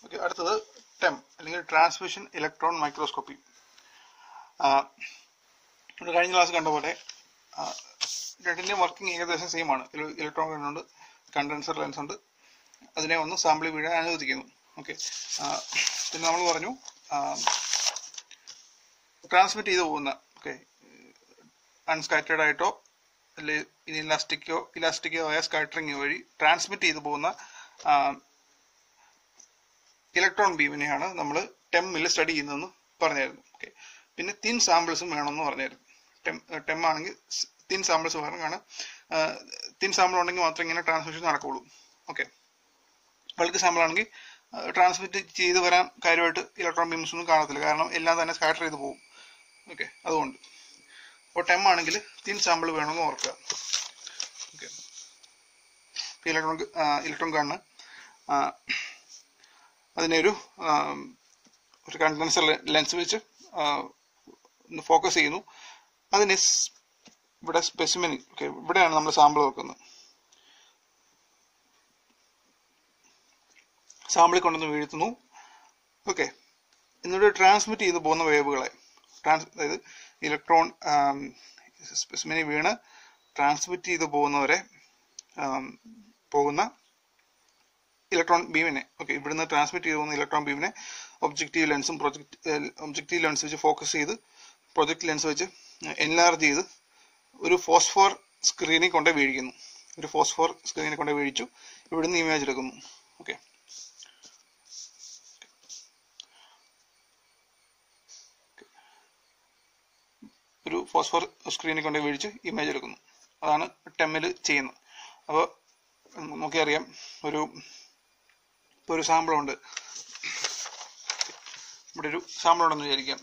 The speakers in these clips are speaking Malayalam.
ഓക്കെ അടുത്തത് ടെം അല്ലെങ്കിൽ ട്രാൻസ്മിഷൻ ഇലക്ട്രോൺ മൈക്രോസ്കോപ്പി ഇവിടെ കഴിഞ്ഞ ക്ലാസ് കണ്ട പോലെ ആ, രണ്ടിന്റെയും വർക്കിംഗ് ഏകദേശം സെയിം ആണ് ഇലക്ട്രോൺ ഉണ്ട് കണ്ടൻസർ ലെൻസ് ഉണ്ട് അതിനെ ഒന്ന് സാമ്പിൾ വീഴാൻ അനുവദിക്കുന്നു ഓക്കെ പിന്നെ നമ്മൾ പറഞ്ഞു ട്രാൻസ്മിറ്റ് ചെയ്തു പോകുന്ന ഓക്കെ അൺസ്കാറ്റേഡ് ആയിട്ടോ അല്ലെങ്കിൽ ഇനി ഇലാസ്റ്റിക്കോ ഇലാസ്റ്റിക്കോ ആയ സ്കാറ്ററിങ് വഴി ട്രാൻസ്മിറ്റ് ചെയ്തു പോകുന്ന ഇലക്ട്രോൺ ബീമിനെയാണ് നമ്മൾ ടെമ്മിൽ സ്റ്റഡി ചെയ്യുന്നതെന്ന് പറഞ്ഞായിരുന്നു ഓക്കെ പിന്നെ തിൻ സാമ്പിൾസും വേണമെന്ന് പറഞ്ഞായിരുന്നു ടെം ടെം ആണെങ്കിൽ തിൻ സാമ്പിൾസ് വേണം കാരണം തിൻ സാമ്പിൾ ഉണ്ടെങ്കിൽ മാത്രമേ ഇങ്ങനെ ട്രാൻസ്മിഷൻ നടക്കുകയുള്ളൂ ഓക്കെ ബൾക്ക് സാമ്പിൾ ആണെങ്കിൽ ട്രാൻസ്മിറ്റ് ചെയ്ത് വരാൻ കാര്യമായിട്ട് ഇലക്ട്രോൺ ബീംസ് ഒന്നും കാണത്തില്ല കാരണം എല്ലാം തന്നെ സ്കാറ്റർ ചെയ്ത് പോകും ഓക്കെ അതുകൊണ്ട് അപ്പോൾ ടെം ആണെങ്കിൽ തിൻ സാമ്പിൾ വേണമെന്ന് ഓർക്കുക ഓക്കെ ഇലക്ട്രോൺ ഇലക്ട്രോൺ ഗണ്ണ് അതിനെ ഒരു ആ, ഒരു കണ്ടൻസർ ലെൻസ് വെച്ച് ഒന്ന് ഫോക്കസ് ചെയ്യുന്നു അതിന് സ് ഇവിടെ സ്പെസിമെൻ ഓക്കെ ഇവിടെയാണ് നമ്മൾ സാമ്പിൾ വെക്കുന്നത് സാമ്പിളിൽ കൊണ്ടുവന്ന് വീഴ്ത്തുന്നു ഓക്കെ എന്നിട്ട് ട്രാൻസ്മിറ്റ് ചെയ്ത് പോകുന്ന വേവുകളെ ട്രാൻസ് അതായത് ഇലക്ട്രോൺ സ്പെസിമിനി വീണ് ട്രാൻസ്മിറ്റ് ചെയ്ത് പോകുന്നവരെ ആം, പോകുന്ന ഇലക്ട്രോൺ ബീമിനെ ഓക്കെ ഇവിടുന്ന് ട്രാൻസ്മിറ്റ് ചെയ്ത് പോകുന്ന ഇലക്ട്രോൺ ബീമിനെ ഒബ്ജക്റ്റീവ് ലെൻസും പ്രൊജക്ട് ഒബ്ജക്റ്റീവ് ലെൻസ് വെച്ച് ഫോക്കസ് ചെയ്ത് പ്രൊജക്ട് ലെൻസ് വെച്ച് എൻലാർജ് ചെയ്ത് ഒരു ഫോസ്ഫോർ സ്ക്രീനിൽ കൊണ്ട് വീഴിക്കുന്നു ഒരു ഫോസ്ഫോർ സ്ക്രീനിൽ കൊണ്ട് വീഴിച്ചു ഇവിടുന്ന് ഇമേജ് എടുക്കുന്നു ഓക്കെ ഒരു ഫോസ്ഫോർ സ്ക്രീനിൽ കൊണ്ട് വീഴിച്ച് ഇമേജ് എടുക്കുന്നു അതാണ് ടെമ്മിൽ ചെയ്യുന്നത് അപ്പോൾ നമുക്കറിയാം ഒരു ഇപ്പോൾ ഒരു സാമ്പിൾ ഉണ്ട് ഇവിടെ ഒരു സാമ്പിൾ ഉണ്ടെന്ന് വിചാരിക്കാം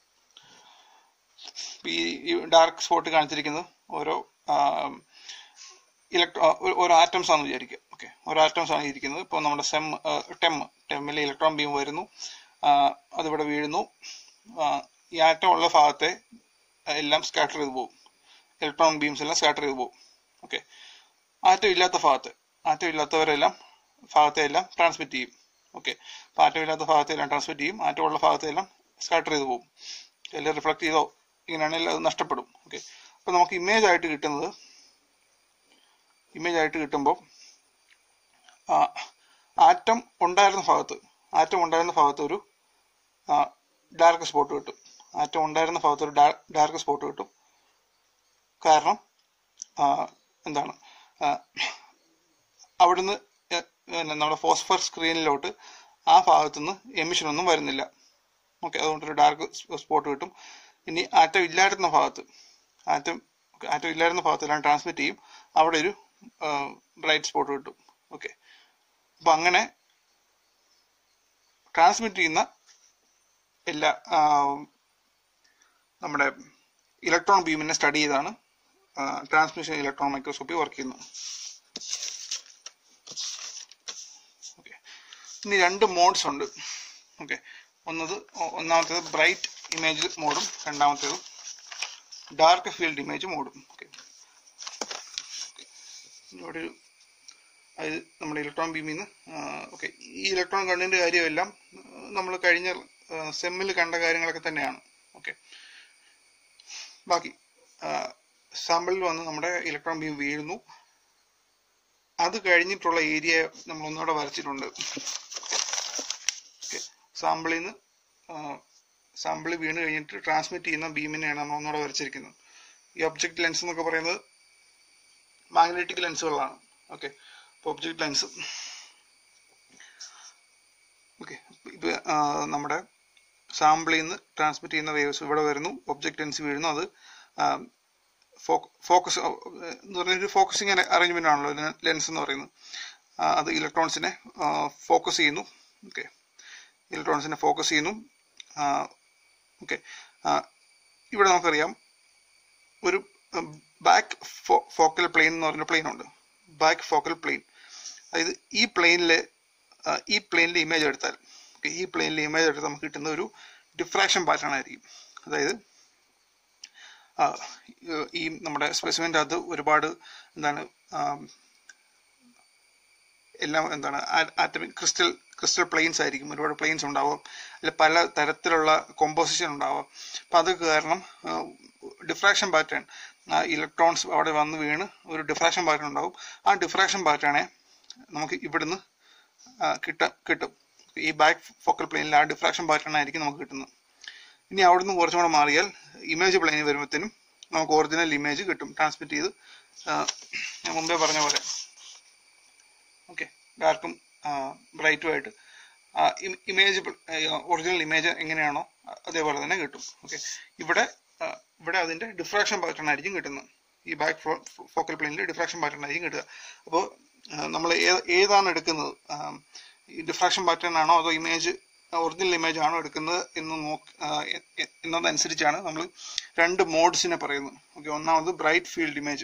ഇപ്പൊ ഈ ഡാർക്ക് സ്പോട്ട് കാണിച്ചിരിക്കുന്നത് ഓരോ ഇലക്ട്രോ ഓരോ ആറ്റംസ് ആണെന്ന് വിചാരിക്കുക ഓക്കെ ഓരോ ആറ്റംസ് ആണ് ഇരിക്കുന്നത് ഇപ്പോൾ നമ്മുടെ സെം ടെം ടെമ്മിൽ ഇലക്ട്രോൺ ബീം വരുന്നു ആ, അതിവിടെ വീഴുന്നു ആ, ഈ ആറ്റം ഉള്ള ഭാഗത്തെ എല്ലാം സ്കാറ്റർ ചെയ്ത് പോകും ഇലക്ട്രോൺ ബീംസ് എല്ലാം സ്കാറ്റർ ചെയ്ത് പോകും ഓക്കെ ആറ്റം ഇല്ലാത്ത ഭാഗത്ത് ആറ്റം ഇല്ലാത്തവരെല്ലാം ഭാഗത്തെ എല്ലാം ട്രാൻസ്മിറ്റ് ചെയ്യും ഓക്കെ അപ്പോൾ ആറ്റം ഇല്ലാത്ത ഭാഗത്തെ എല്ലാം ട്രാൻസ്മിറ്റ് ചെയ്യും ആറ്റം ഉള്ള ഭാഗത്തെ എല്ലാം സ്കാറ്റർ ചെയ്ത് പോകും എല്ലാം റിഫ്ലക്ട് ചെയ്തോ ഇങ്ങനെയാണെങ്കിൽ അത് നഷ്ടപ്പെടും ഓക്കെ അപ്പോൾ നമുക്ക് ഇമേജ് ആയിട്ട് കിട്ടുന്നത് ഇമേജ് ആയിട്ട് കിട്ടുമ്പോൾ ആറ്റം ഉണ്ടായിരുന്ന ഭാഗത്ത് ആറ്റം ഉണ്ടായിരുന്ന ഭാഗത്ത് ഒരു ഡാർക്ക് സ്പോട്ട് കിട്ടും ആറ്റം ഉണ്ടായിരുന്ന ഭാഗത്ത് ഒരു ഡാർക്ക് സ്പോട്ട് കിട്ടും കാരണം ആ, എന്താണ് ആ, അവിടുന്ന് എ- പിന്നെ നമ്മുടെ ഫോസ്ഫർ സ്ക്രീനിലോട്ട് ആ ഭാഗത്തുനിന്ന് എമിഷൻ ഒന്നും വരുന്നില്ല ഓക്കെ അതുകൊണ്ടൊരു ഡാർക്ക് സ്പോട്ട് കിട്ടും ഇനി ആറ്റം ഇല്ലായിരുന്ന ഭാഗത്ത് ആറ്റം ആറ്റം ഇല്ലായിരുന്ന ഭാഗത്തെല്ലാം ട്രാൻസ്മിറ്റ് ചെയ്യും അവിടെ ഒരു ബ്രൈറ്റ് സ്പോട്ട് കിട്ടും ഓക്കെ അപ്പൊ അങ്ങനെ ട്രാൻസ്മിറ്റ് ചെയ്യുന്ന എല്ലാ ആ, നമ്മുടെ ഇലക്ട്രോൺ ബീമിനെ സ്റ്റഡി ചെയ്താണ് ട്രാൻസ്മിഷൻ ഇലക്ട്രോൺ മൈക്രോസ്കോപ്പി വർക്ക് ചെയ്യുന്നത് ഓക്കെ ഇനി രണ്ട് മോഡ്സ് ഉണ്ട് ഓക്കെ ഒന്നത് ഒ- ഒന്നാമത്തേത് ബ്രൈറ്റ് ഇമേജ് മോഡും രണ്ടാമത്തേത് ഡാർക്ക് ഫീൽഡ് ഇമേജ് മോഡും ഓക്കെ ഇവിടെ ഒരു അതായത് നമ്മുടെ ഇലക്ട്രോൺ ബീമിൽ നിന്ന് ഓക്കെ ഈ ഇലക്ട്രോൺ കണ്ണിന്റെ കാര്യമെല്ലാം നമ്മൾ കഴിഞ്ഞ സെമ്മിൽ കണ്ട കാര്യങ്ങളൊക്കെ തന്നെയാണ് ഓക്കെ ബാക്കി സാമ്പിളിൽ വന്ന് നമ്മുടെ ഇലക്ട്രോൺ ബീം വീഴുന്നു അത് കഴിഞ്ഞിട്ടുള്ള ഏരിയ നമ്മൾ ഒന്നുകൂടെ വരച്ചിട്ടുണ്ട് ഓക്കെ സാമ്പിളിൽ നിന്ന് സാമ്പിൾ വീണ് കഴിഞ്ഞിട്ട് ട്രാൻസ്മിറ്റ് ചെയ്യുന്ന ബീമിനെയാണ് നമ്മൾ ഒന്നുകൂടെ വരച്ചിരിക്കുന്നത് ഈ ഒബ്ജക്റ്റ് ലെൻസ് എന്നൊക്കെ പറയുന്നത് മാഗ്നറ്റിക് ലെൻസുകളാണ് ഓക്കെ അപ്പോൾ ഒബ്ജക്റ്റ് ലെൻസ് ഓക്കെ ഇപ്പൊ ആ, നമ്മുടെ സാമ്പിളിൽ നിന്ന് ട്രാൻസ്മിറ്റ് ചെയ്യുന്ന വേവ്സ് ഇവിടെ വരുന്നു ഒബ്ജക്റ്റ് ലെൻസ് വീഴുന്നു അത് ഫോക്കസ് എന്ന് പറഞ്ഞ ഒരു ഫോക്കസിങ് അറേഞ്ച്മെന്റ് ആണല്ലോ ലെൻസ് എന്ന് പറയുന്നത് ആ, അത് ഇലക്ട്രോൺസിനെ ഫോക്കസ് ചെയ്യുന്നു ഓക്കെ ഇലക്ട്രോൺസിനെ ഫോക്കസ് ചെയ്യുന്നു ഓക്കെ ഇവിടെ നമുക്കറിയാം ഒരു ബാക്ക് ഫോക്കൽ പ്ലെയിൻ എന്ന് പറഞ്ഞ പ്ലെയിൻ ഉണ്ട് ബാക്ക് ഫോക്കൽ പ്ലെയിൻ അതായത് ഈ പ്ലെയിനിലെ ഈ പ്ലെയിനിലെ ഇമേജ് എടുത്താൽ okay, ഈ പ്ലെയിനിലെ ഇമേജ് എടുത്താൽ നമുക്ക് കിട്ടുന്ന ഒരു ഡിഫ്രാക്ഷൻ പാറ്റേൺ ആയിരിക്കും അതായത് ആ, ഈ നമ്മുടെ സ്പെസിമെൻ്റെ അകത്ത് ഒരുപാട് എന്താണ് ആം, എല്ലാം എന്താണ് ആറ്റമിക് ക്രിസ്റ്റൽ ക്രിസ്റ്റൽ പ്ലെയിൻസ് ആയിരിക്കും ഒരുപാട് പ്ലെയിൻസ് ഉണ്ടാവും അതിൽ പല തരത്തിലുള്ള കോമ്പോസിഷൻ ഉണ്ടാവും അപ്പം അത് കാരണം ഡിഫ്രാക്ഷൻ പാറ്റേൺ ഇലക്ട്രോൺസ് അവിടെ വന്ന് വീണ് ഒരു ഡിഫ്രാക്ഷൻ പാറ്റേൺ ഉണ്ടാവും ആ ഡിഫ്രാക്ഷൻ പാറ്റേണെ നമുക്ക് ഇവിടുന്ന് കിട്ട കിട്ടും ഈ ബാക്ക് ഫോക്കൽ പ്ലെയിനിൽ ആ ഡിഫ്രാക്ഷൻ പാറ്റേൺ ആയിരിക്കും നമുക്ക് കിട്ടുന്നത് ഇനി അവിടുന്ന് കുറച്ചും കൂടെ മാറിയാൽ ഇമേജ് പ്ലെയിനിൽ വരുമ്പോഴത്തേനും നമുക്ക് ഒറിജിനൽ ഇമേജ് കിട്ടും ട്രാൻസ്മിറ്റ് ചെയ്ത് ഞാൻ മുമ്പേ പറഞ്ഞ പോലെ ഓക്കെ ഡാർക്കും ബ്രൈറ്റും ആയിട്ട് ഇമേജ് ഒറിജിനൽ ഇമേജ് എങ്ങനെയാണോ അതേപോലെ തന്നെ കിട്ടും ഓക്കെ ഇവിടെ ഇവിടെ അതിന്റെ ഡിഫ്രാക്ഷൻ പാറ്റേൺ ആയിരിക്കും കിട്ടുന്നത് ഈ ബാക്ക് ഫോക്കൽ പ്ലെയിനിൽ ഡിഫ്രാക്ഷൻ പാറ്റേൺ ആയിരിക്കും കിട്ടുക അപ്പോൾ നമ്മൾ ഏതാണ് എടുക്കുന്നത് ഈ ഡിഫ്രാക്ഷൻ പാറ്റേൺ ആണോ അതോ ഇമേജ് ഒറിജിനൽ ഇമേജ് ആണോ എടുക്കുന്നത് എന്ന് നോക്ക് എന്നതനുസരിച്ചാണ് നമ്മൾ രണ്ട് മോഡ്സിനെ പറയുന്നത് ഓക്കെ ഒന്നാമത് ബ്രൈറ്റ് ഫീൽഡ് ഇമേജ്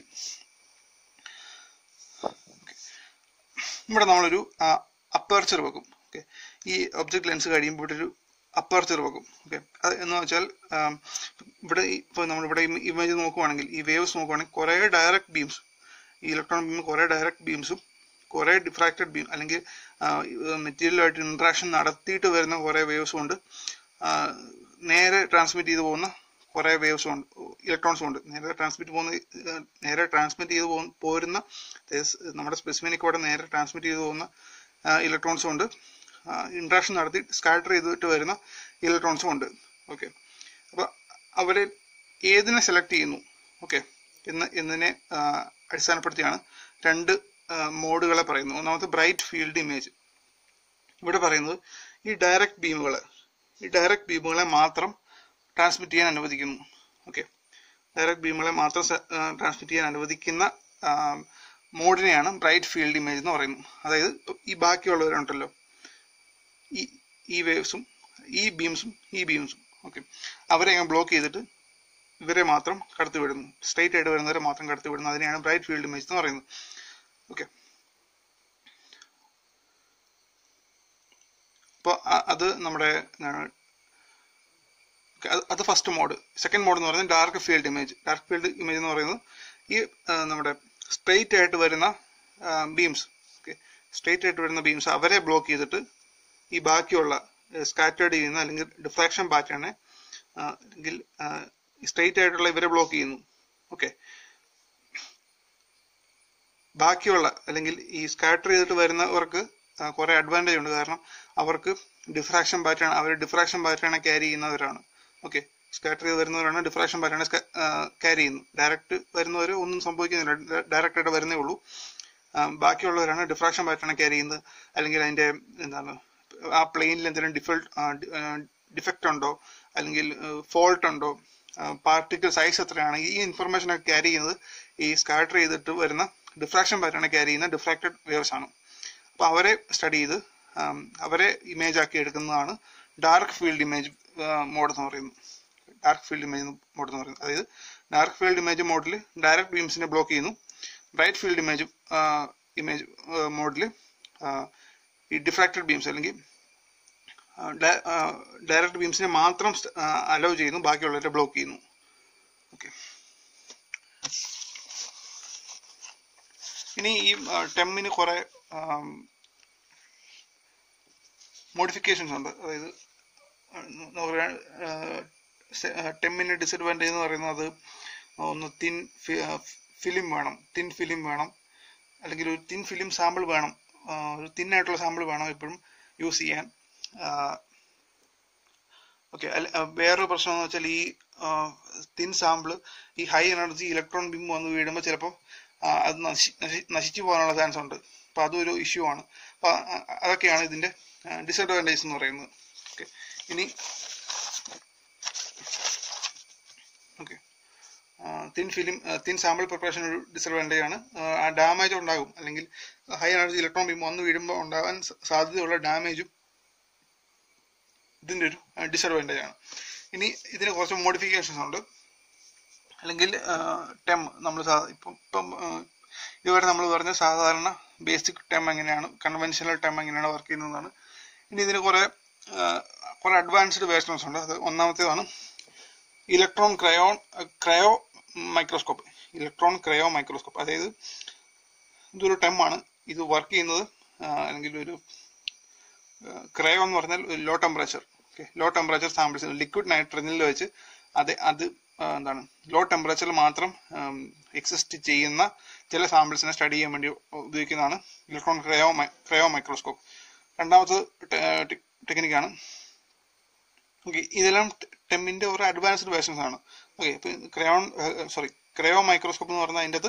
ഇവിടെ നമ്മളൊരു അപ്പർച്ചർ വെക്കും ഓക്കെ ഈ ഒബ്ജക്ട് ലെൻസ് കഴിയുമ്പോൾ ഇവിടെ ഒരു അപ്പർച്ചർ വെക്കും ഓക്കെ അത് എന്ന് വെച്ചാൽ ഇവിടെ ഇപ്പോൾ നമ്മളിവിടെ ഇമേജ് നോക്കുവാണെങ്കിൽ ഈ വേവ്സ് നോക്കുവാണെങ്കിൽ കുറേ ഡയറക്റ്റ് ബീംസ് ഈ ഇലക്ട്രോൺ ബീം കുറേ ഡയറക്റ്റ് ബീംസും കുറേ ഡിഫ്രാക്റ്റഡ് ബീം അല്ലെങ്കിൽ മെറ്റീരിയലുമായിട്ട് ഇൻട്രാക്ഷൻ നടത്തിയിട്ട് വരുന്ന കുറേ വേവ്സും ഉണ്ട് നേരെ ട്രാൻസ്മിറ്റ് ചെയ്തു പോകുന്ന കുറേ വേവ്സും ഉണ്ട് ഇലക്ട്രോൺസും ഉണ്ട് നേരെ ട്രാൻസ്മിറ്റ് പോകുന്ന നേരെ ട്രാൻസ്മിറ്റ് ചെയ്ത് പോകുന്ന പോരുന്ന നമ്മുടെ സ്പെസിഫിനിക്ക് കൂടെ നേരെ ട്രാൻസ്മിറ്റ് ചെയ്തു പോകുന്ന ഇലക്ട്രോൺസും ഉണ്ട് ഇൻട്രാക്ഷൻ നടത്തി സ്കാറ്റർ ചെയ്തിട്ട് വരുന്ന ഇലക്ട്രോൺസും ഉണ്ട് ഓക്കെ അപ്പോൾ അവരെ ഏതിനെ സെലക്ട് ചെയ്യുന്നു ഓക്കെ എന്ന് എന്നതിനെ അടിസ്ഥാനപ്പെടുത്തിയാണ് രണ്ട് മോഡുകളെ പറയുന്നത് ഒന്നാമത്തെ ബ്രൈറ്റ് ഫീൽഡ് ഇമേജ് ഇവിടെ പറയുന്നത് ഈ ഡയറക്റ്റ് ബീമുകളെ ഈ ഡയറക്റ്റ് ബീമുകളെ മാത്രം ട്രാൻസ്മിറ്റ് ചെയ്യാൻ അനുവദിക്കുന്നു ഓക്കെ ഡയറക്റ്റ് ബീമുകളെ മാത്രം ട്രാൻസ്മിറ്റ് ചെയ്യാൻ അനുവദിക്കുന്ന മോഡിനെയാണ് ബ്രൈറ്റ് ഫീൽഡ് ഇമേജ് എന്ന് പറയുന്നത് അതായത് ഈ ബാക്കിയുള്ളവരുണ്ടല്ലോ ഈ ഈ വേവ്സും ഈ ബീംസും ഈ ബീംസും ഓക്കെ അവരെ ഞാൻ ബ്ലോക്ക് ചെയ്തിട്ട് ഇവരെ മാത്രം കടത്തി വിടുന്നു സ്ട്രൈറ്റ് ആയിട്ട് വരുന്നവരെ മാത്രം കടത്തി വിടുന്നു അതിനെയാണ് ബ്രൈറ്റ് ഫീൽഡ് ഇമേജ് എന്ന് പറയുന്നത് ഓക്കെ അപ്പോൾ അത് നമ്മുടെ അത് ഫസ്റ്റ് മോഡ് സെക്കൻഡ് മോഡ് എന്ന് പറയുന്നത് dark field image dark field image എന്ന് പറയുന്നത് ഈ നമ്മുടെ സ്ട്രെയിറ്റ് ആയിട്ട് വരുന്ന ബീംസ് ഓക്കെ സ്ട്രെയിറ്റ് ആയിട്ട് വരുന്ന ബീംസ് അവരെ ബ്ലോക്ക് ചെയ്തിട്ട് ഈ ബാക്കിയുള്ള സ്കാറ്റേർഡ് ചെയ്യുന്ന അല്ലെങ്കിൽ ഡിഫ്രാക്ഷൻ പാറ്റേണെ അല്ലെങ്കിൽ സ്ട്രെയിറ്റ് ആയിട്ടുള്ള ഇവരെ ബ്ലോക്ക് ചെയ്യുന്നു ഓക്കെ ബാക്കിയുള്ള അല്ലെങ്കിൽ ഈ സ്കാറ്റർ ചെയ്തിട്ട് വരുന്നവർക്ക് കുറെ അഡ്വാൻറ്റേജ് ഉണ്ട് കാരണം അവർക്ക് ഡിഫ്രാക്ഷൻ പാറ്റേൺ അവർ ഡിഫ്രാക്ഷൻ പാറ്റേണെ ക്യാരി ചെയ്യുന്നവരാണ് ഓക്കെ സ്കാറ്റർ ചെയ്ത് വരുന്നവരാണ് ഡിഫ്രാക്ഷൻ പാറ്റേണെ ക്യാരി ചെയ്യുന്നത് ഡയറക്റ്റ് വരുന്നവർ ഒന്നും സംഭവിക്കുന്നില്ല ഡയറക്റ്റ് ആയിട്ട് വരുന്നേ ഉള്ളൂ ബാക്കിയുള്ളവരാണ് ഡിഫ്രാക്ഷൻ പാറ്റേണെ ക്യാരി ചെയ്യുന്നത് അല്ലെങ്കിൽ അതിന്റെ എന്താണ് ആ പ്ലെയിനിൽ എന്തെങ്കിലും ഡിഫൾട്ട് ഡിഫക്റ്റ് ഉണ്ടോ അല്ലെങ്കിൽ ഫോൾട്ട് ഉണ്ടോ പാർട്ടിക്കിൾ സൈസ് എത്രയാണ് ഈ ഇൻഫർമേഷൻ ഒക്കെ ക്യാരി ചെയ്യുന്നത് ഈ സ്കാറ്റർ ചെയ്തിട്ട് വരുന്ന ഡിഫ്രാക്ഷൻ പാറ്റേൺ ക്യാരി ചെയ്യുന്ന ഡിഫ്രാക്റ്റഡ് വേവ്സ് ആണ് അപ്പോൾ അവരെ സ്റ്റഡി ചെയ്ത് അവരെ ഇമേജ് ആക്കി എടുക്കുന്നതാണ് ഡാർക്ക് ഫീൽഡ് ഇമേജ് മോഡ് എന്ന് പറയുന്നത് ഡാർക്ക് ഫീൽഡ് ഇമേജ് മോഡ് എന്ന് പറയുന്നത് അതായത് ഡാർക്ക് ഫീൽഡ് ഇമേജ് മോഡിൽ ഡയറക്റ്റ് ബീംസിനെ ബ്ലോക്ക് ചെയ്യുന്നു ബ്രൈറ്റ് ഫീൽഡ് ഇമേജ് ഇമേജ് മോഡിൽ ഈ ഡിഫ്രാക്റ്റഡ് ബീംസ് അല്ലെങ്കിൽ ഡയറക്റ്റ് ബീംസിനെ മാത്രം അലോ ചെയ്യുന്നു ബാക്കിയുള്ളവരെ ബ്ലോക്ക് ചെയ്യുന്നു ഓക്കെ ഇനി ഈ ടെമ്മിന് കുറെ മോഡിഫിക്കേഷൻസ് ഉണ്ട് അതായത് ടെമ്മിന് ഡിസഡ്വാൻറ്റേജ് എന്ന് പറയുന്നത് ഒന്ന് തിൻ ഫിലിം വേണം തിൻ ഫിലിം വേണം അല്ലെങ്കിൽ ഒരു തിൻ ഫിലിം സാമ്പിൾ വേണം ഒരു തിന്നായിട്ടുള്ള സാമ്പിൾ വേണം എപ്പോഴും യൂസ് ചെയ്യാൻ ഓക്കെ വേറൊരു പ്രശ്നം എന്ന് വെച്ചാൽ ഈ തിൻ സാമ്പിൾ ഈ ഹൈ എനർജി ഇലക്ട്രോൺ ബീം വന്ന് വീഴുമ്പോൾ ചിലപ്പോൾ അത് നശി നശിച്ചു പോകാനുള്ള ചാൻസ് ഉണ്ട് അപ്പൊ അതൊരു ഇഷ്യൂ ആണ് അപ്പൊ അതൊക്കെയാണ് ഇതിന്റെ ഡിസഡ്വാൻറ്റേജ് എന്ന് പറയുന്നത് ഓക്കെ ഇനി okay thin film thin sample preparation ഒരു ഡിസഡ്വാൻറ്റേജ് ആണ് ആ ഡാമേജ് ഉണ്ടാകും അല്ലെങ്കിൽ ഹൈ എനർജി ഇലക്ട്രോൺ ബീം വന്ന് വീഴുമ്പോൾ ഉണ്ടാകാൻ സാധ്യതയുള്ള ഡാമേജും ഇതിന്റെ ഒരു ഡിസഡ്വാൻറ്റേജ് ആണ് ഇനി ഇതിന് കുറച്ച് മോഡിഫിക്കേഷൻസ് ഉണ്ട് അല്ലെങ്കിൽ ടെം നമ്മൾ ഇപ്പം ഇപ്പം ഇതുവരെ നമ്മൾ പറഞ്ഞ സാധാരണ ബേസിക് ടെം എങ്ങനെയാണ് കൺവെൻഷണൽ ടെം എങ്ങനെയാണ് വർക്ക് ചെയ്യുന്നതാണ് ഇനി ഇതിന് കുറെ കുറെ അഡ്വാൻസ്ഡ് വേർഷൻസ് ഉണ്ട് അത് ഒന്നാമത്തേതാണ് electron crayon cryo microscope electron cryo microscope അതായത് ഇതൊരു ടെം ആണ് ഇത് വർക്ക് ചെയ്യുന്നത് അല്ലെങ്കിൽ ഒരു ക്രയോ എന്ന് പറഞ്ഞാൽ low temperature okay low temperature samples liquid നൈട്രജനിൽ വെച്ച് അത് അത് ആ, എന്താണ് ലോ ടെമ്പറേച്ചറിൽ മാത്രം എക്സിസ്റ്റ് ചെയ്യുന്ന ചില സാമ്പിൾസിനെ സ്റ്റഡി ചെയ്യാൻ വേണ്ടി ഉപയോഗിക്കുന്നതാണ് ഇലക്ട്രോൺ ക്രയോ ക്രയോ മൈക്രോസ്കോപ്പ് രണ്ടാമത്തെ ടെക്നിക്കാണ് ഓക്കെ ഇതെല്ലാം ടെമ്മിന്റെ ഒരു അഡ്വാൻസ്ഡ് വേർഷൻസ് ആണ് ഓക്കെ ഇപ്പൊ ക്രയോൺ സോറി ക്രയോ മൈക്രോസ്കോപ്പ് എന്ന് പറഞ്ഞാൽ അതിൻ്റെ അത്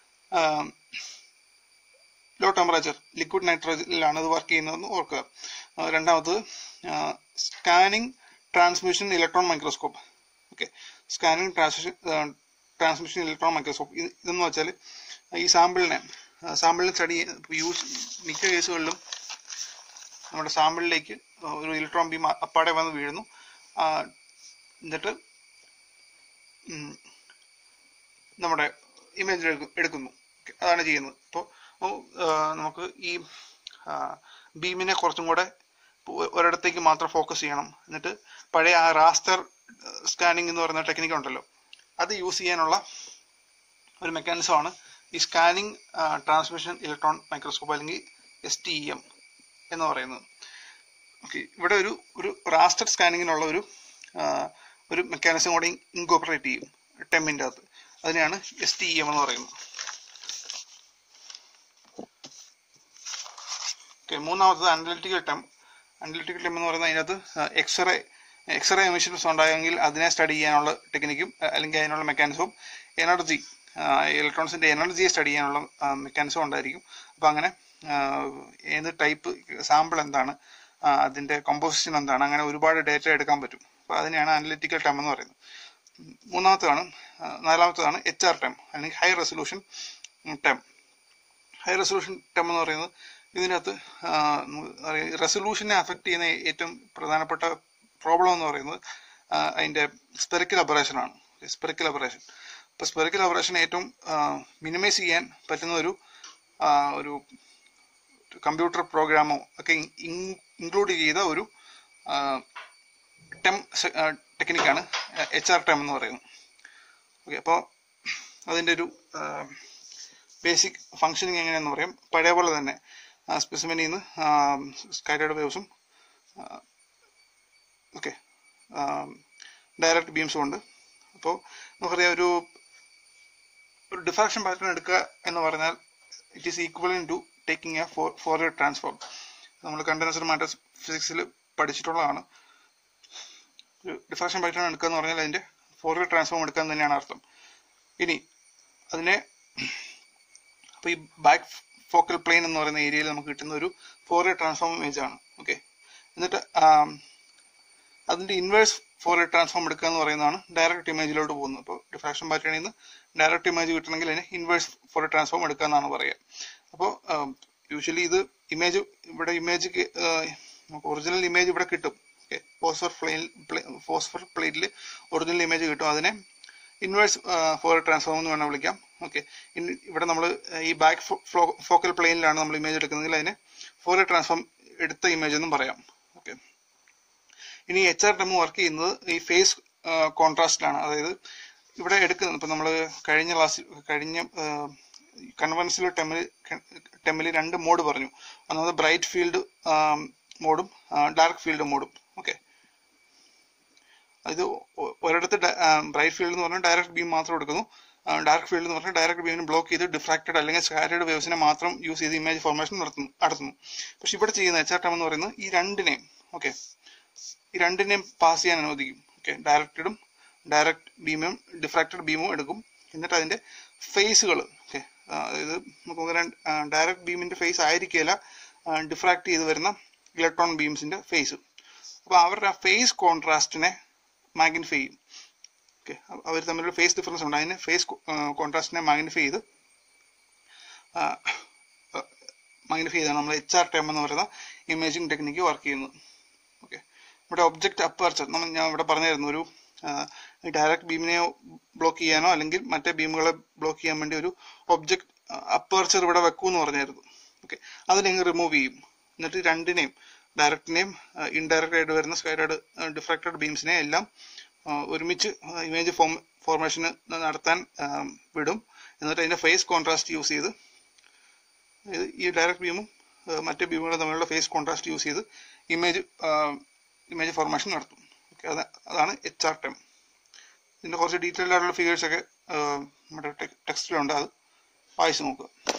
ലോ ടെമ്പറേച്ചർ ലിക്വിഡ് നൈട്രോജനിലാണ് ഇത് വർക്ക് ചെയ്യുന്നതെന്ന് ഓർക്കുക ആ, രണ്ടാമത് scanning transmission electron microscope okay scanning transmission transmission electron microscope ഇതെന്ന് വെച്ചാൽ ഈ സാമ്പിളിനെ സാമ്പിളിനെ സ്റ്റഡി യൂസ് മിക്ക കേസുകളിലും നമ്മുടെ സാമ്പിളിലേക്ക് ഒരു ഇലക്ട്രോൺ ബീം അപ്പാടെ വന്ന് വീഴുന്നു ആ, എന്നിട്ട് ഉം, നമ്മുടെ ഇമേജ് എടുക്കുന്നു Okay, അതാണ് ചെയ്യുന്നത് അപ്പോൾ നമുക്ക് ഈ ബീമിനെ കുറച്ചും കൂടെ ഒ- ഒരിടത്തേക്ക് മാത്രം ഫോക്കസ് ചെയ്യണം എന്നിട്ട് പഴയ ആ റാസ്റ്റർ സ്കാനിങ് എന്ന് പറയുന്ന ടെക്നിക്ക് ഉണ്ടല്ലോ അത് യൂസ് ചെയ്യാനുള്ള ഒരു മെക്കാനിസമാണ് ഈ സ്കാനിങ് ട്രാൻസ്മിഷൻ ഇലക്ട്രോൺ മൈക്രോസ്കോപ്പ് അല്ലെങ്കിൽ എസ് ടി എം എന്ന് പറയുന്നത് ഓക്കെ ഇവിടെ ഒരു ഒരു റാസ്റ്റർ സ്കാനിങ്ങിനുള്ള ഒരു ആ, ഒരു മെക്കാനിസം കൂടി ഇൻകോപ്പറേറ്റ് ചെയ്യും ടെമ്മിൻ്റെ അകത്ത് അതിനെയാണ് എസ് ടി എം എന്ന് പറയുന്നത് ഓക്കെ മൂന്നാമത്തത് അനലിറ്റിക്കൽ ടെം അനലിറ്റിക്കൽ ടെം എന്ന് പറയുന്നത് അതിനകത്ത് എക്സ്റേ എക്സ്റേ എമിഷൻസ് ഉണ്ടായെങ്കിൽ അതിനെ സ്റ്റഡി ചെയ്യാനുള്ള ടെക്നിക്കും അല്ലെങ്കിൽ അതിനുള്ള മെക്കാനിസവും എനർജി ഇലക്ട്രോൺസിന്റെ എനർജിയെ സ്റ്റഡി ചെയ്യാനുള്ള മെക്കാനിസം ഉണ്ടായിരിക്കും അപ്പം അങ്ങനെ ആ, ഏത് ടൈപ്പ് സാമ്പിൾ എന്താണ് ആ, അതിന്റെ കോമ്പോസിഷൻ എന്താണ് അങ്ങനെ ഒരുപാട് ഡേറ്റ എടുക്കാൻ പറ്റും അപ്പോൾ അതിനെയാണ് അനലിറ്റിക്കൽ ടെം എന്ന് പറയുന്നത് മൂന്നാമത്തതാണ് ആ, നാലാമത്തതാണ് എച്ച് ആർ ടെം അല്ലെങ്കിൽ high resolution TEM high resolution TEM എന്ന് പറയുന്നത് ഇതിനകത്ത് റെസൊല്യൂഷനെ അഫക്റ്റ് ചെയ്യുന്ന ഏറ്റവും പ്രധാനപ്പെട്ട പ്രോബ്ലം എന്ന് പറയുന്നത് ആ, അതിന്റെ സ്പെറിക്കൽ അബറേഷൻ ആണ് സ്പെറിക്കൽ അബറേഷൻ അപ്പോൾ സ്പെറിക്കൽ അബറേഷൻ ഏറ്റവും മിനിമൈസ് ചെയ്യാൻ പറ്റുന്ന ഒരു ആ, ഒരു കമ്പ്യൂട്ടർ പ്രോഗ്രാമോ ഒക്കെ ഇൻക്ലൂഡ് ചെയ്ത ഒരു ടെം ടെക്നിക്കാണ് എച്ച് ആർ ടെം എന്ന് പറയുന്നത് ഓക്കെ അപ്പോൾ അതിൻ്റെ ഒരു ബേസിക് ഫങ്ഷനിങ് എങ്ങനെയാണെന്ന് പറയാം പഴയ പോലെ തന്നെ സ്പെസിമെനിൽ നിന്ന് സ്കൈഡഡ് വേവ്സും ഓക്കെ ഡയറക്റ്റ് ബീംസും ഉണ്ട് അപ്പോൾ നമുക്കറിയാം ഒരു ഒരു ഡിഫ്രാക്ഷൻ പാറ്റേൺ എടുക്കുക എന്ന് പറഞ്ഞാൽ it is equivalent to taking a for Fourier transform നമ്മൾ കണ്ടൻസർ മാറ്റർ ഫിസിക്സിൽ പഠിച്ചിട്ടുള്ളതാണ് ഒരു ഡിഫ്രാക്ഷൻ പാറ്റേൺ എടുക്കുക എന്ന് പറഞ്ഞാൽ അതിന്റെ ഫോറിയർ ട്രാൻസ്ഫോം എടുക്കുക എന്ന് തന്നെയാണ് അർത്ഥം ഇനി അതിനെ അപ്പൊ ഈ ബാക്ക് ഫോക്കൽ പ്ലെയിൻ എന്ന് പറയുന്ന ഏരിയയിൽ നമുക്ക് കിട്ടുന്ന ഒരു ഫോറിയർ ട്രാൻസ്ഫോം ഇമേജ് ആണ് ഓക്കെ എന്നിട്ട് ആം, അതിന്റെ ഇൻവേഴ്സ് ഫോറിയർ ട്രാൻസ്ഫോം എടുക്കുക എന്ന് പറയുന്നതാണ് ഡയറക്റ്റ് ഇമേജിലോട്ട് പോകുന്നത് അപ്പോൾ ഡിഫ്രാക്ഷൻ പാറ്റേണിൽ നിന്ന് ഡയറക്റ്റ് ഇമേജ് കിട്ടണമെങ്കിൽ അതിന് ഇൻവേഴ്സ് ഫോറിയർ ട്രാൻസ്ഫോം എടുക്കുക എന്നാണ് പറയുക അപ്പോൾ യൂഷ്വലി ഇത് ഇമേജ് ഇവിടെ ഇമേജ് നമുക്ക് ഒറിജിനൽ ഇമേജ് ഇവിടെ കിട്ടും ഓക്കെ ഫോസ്ഫർ പ്ലെയിൻ ഫോസ്ഫർ പ്ലേറ്റിൽ ഒറിജിനൽ ഇമേജ് കിട്ടും അതിനെ ഇൻവേഴ്സ് ഫോറിയർ ട്രാൻസ്ഫോം എന്ന് വേണം വിളിക്കാം ഓക്കെ ഇവിടെ നമ്മൾ ഈ ബാക്ക് ഫോക്കൽ പ്ലെയിനിലാണ് നമ്മൾ ഇമേജ് എടുക്കുന്നതെങ്കിൽ അതിനെ ഫോറിയർ ട്രാൻസ്ഫോം എടുത്ത ഇമേജ് എന്നും പറയാം ഓക്കെ ഇനി എച്ച് ആർ ടെം വർക്ക് ചെയ്യുന്നത് ഈ ഫേസ് കോൺട്രാസ്റ്റിലാണ് അതായത് ഇവിടെ എടുക്കുന്നത് ഇപ്പം നമ്മൾ കഴിഞ്ഞ ക്ലാസ്സിൽ കഴിഞ്ഞ കൺവെൻഷണൽ ടെമ്മിൽ ടെമ്മിൽ രണ്ട് മോഡ് പറഞ്ഞു ഒന്നാമത് ബ്രൈറ്റ് ഫീൽഡ് മോഡും ഡാർക്ക് ഫീൽഡ് മോഡും ഓക്കെ ഇത് ഒ- ഒരിടത്ത് ബ്രൈറ്റ് ഫീൽഡ് എന്ന് പറഞ്ഞാൽ ഡയറക്റ്റ് ബീം മാത്രം എടുക്കുന്നു ഡാർക്ക് ഫീൽഡ് എന്ന് പറഞ്ഞാൽ ഡയറക്റ്റ് ബീമിനെ ബ്ലോക്ക് ചെയ്ത് ഡിഫ്രാക്റ്റഡ് അല്ലെങ്കിൽ സ്കാറ്റേഡ് വേവ്സിനെ മാത്രം യൂസ് ചെയ്ത് ഇമേജ് ഫോർമേഷൻ നടത്തുന്നു നടത്തുന്നു പക്ഷെ ഇവിടെ ചെയ്യുന്ന എച്ച് ആർ ടെം എന്ന് പറയുന്നത് ഈ രണ്ടിനെയും ഓക്കെ ഈ രണ്ടിനെയും പാസ് ചെയ്യാൻ അനുവദിക്കും ഓക്കെ ഡയറക്റ്റഡും ഡയറക്റ്റ് ബീമും ഡിഫ്രാക്റ്റഡ് ബീമും എടുക്കും എന്നിട്ട് അതിന്റെ ഫേസുകൾ ഓക്കെ അതായത് നമുക്ക് ഡയറക്റ്റ് ബീമിന്റെ ഫേസ് ആയിരിക്കില്ല ഡിഫ്രാക്ട് ചെയ്ത് വരുന്ന ഇലക്ട്രോൺ ബീംസിന്റെ ഫേസ് അപ്പൊ അവരുടെ ആ ഫേസ് കോൺട്രാസ്റ്റിനെ മാഗ്നിഫൈ ചെയ്യും ഓക്കെ അവർ തമ്മിലുള്ള ഫേസ് ഡിഫറൻസ് ഉണ്ട് അതിനെ ഫേസ് കോൺട്രാസ്റ്റിനെ മാഗ്നിഫൈ ചെയ്ത് മാഗ്നിഫൈ ചെയ്താണ് നമ്മൾ എച്ച് ആർ ടെം എന്ന് പറയുന്ന ഇമേജിംഗ് ടെക്നിക്ക് വർക്ക് ചെയ്യുന്നത് ഓക്കെ ഇവിടെ ഒബ്ജക്റ്റ് അപ്പർച്ചർ നമ്മൾ ഞാൻ ഇവിടെ പറഞ്ഞായിരുന്നു ഒരു ഡയറക്റ്റ് ബീമിനെ ബ്ലോക്ക് ചെയ്യാനോ അല്ലെങ്കിൽ മറ്റേ ബീമുകളെ ബ്ലോക്ക് ചെയ്യാൻ വേണ്ടി ഒരു ഒബ്ജക്റ്റ് അപ്പർച്ചർ ഇവിടെ വെക്കൂ എന്ന് പറഞ്ഞായിരുന്നു ഓക്കെ അതിനെ റിമൂവ് ചെയ്യും എന്നിട്ട് രണ്ടിനെയും ഡയറക്റ്റിനെയും ഇൻഡയറക്റ്റ് ആയിട്ട് വരുന്ന സ്കൈഡഡ് ഡിഫ്രാക്റ്റഡ് ബീംസിനെ എല്ലാം ആ, ഒരുമിച്ച് ഇമേജ് ഫോം ഫോർമേഷന് നടത്താൻ ആ, വിടും എന്നിട്ട് അതിന്റെ ഫേസ് കോൺട്രാസ്റ്റ് യൂസ് ചെയ്ത് ഇത് ഈ ഡയറക്റ്റ് ബീമും മറ്റ് ബീമുകൾ തമ്മിലുള്ള ഫേസ് കോൺട്രാസ്റ്റ് യൂസ് ചെയ്ത് ഇമേജ് ഇമേജ് ഫോർമേഷൻ നടത്തും ഓക്കെ അത് അതാണ് എച്ച് ആർ ടെം ഇതിൻ്റെ കുറച്ച് ഡീറ്റെയിൽഡ് ആയിട്ടുള്ള ഫിഗേഴ്സ് ഒക്കെ നമ്മുടെ ടെക്സ്റ്റിലുണ്ട് അത് വായിച്ച് നോക്കുക